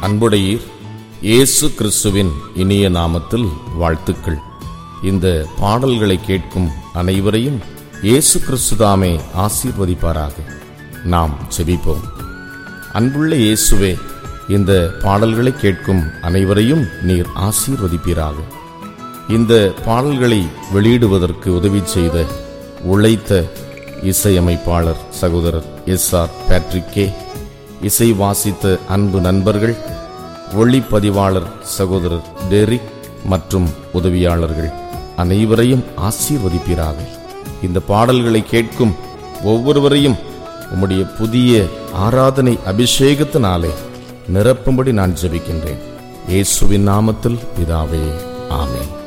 அன்புடையீர் இயேசு கிறிஸ்துவின் இனிய நாமத்தில் வாழ்த்துக்கள் இந்த பாடல்களை கேட்கும் அனைவரையும் இயேசு கிறிஸ்துதாமே ஆசீர்வதிப்பாராக நாம் செபிப்போம் அன்புள்ள இயேசுவே இந்த பாடல்களை கேட்கும் அனைவரையும் நீர் ஆசீர்வதிப்பீராக இந்த பாடல்களை வெளியிடுவதற்கு உதவி செய்த உழைத்த இசையமைப்பாளர் சகோதரர் எஸ் ஆர் பேட்ரிக் கே இசை வாசித்த அன்பு நண்பர்கள் ஒளிப்பதிவாளர் சகோதரர் டெரிக் மற்றும் உதவியாளர்கள் அனைவரையும் ஆசீர்வதிப்பீராக இந்த பாடல்களை கேட்கும் ஒவ்வொருவரையும் உம்முடைய புதிய ஆராதனை அபிஷேகத்தினாலே நிரப்பும்படி நான் ஜெபிக்கின்றேன் இயேசுவின் நாமத்தில் பிதாவே ஆமென்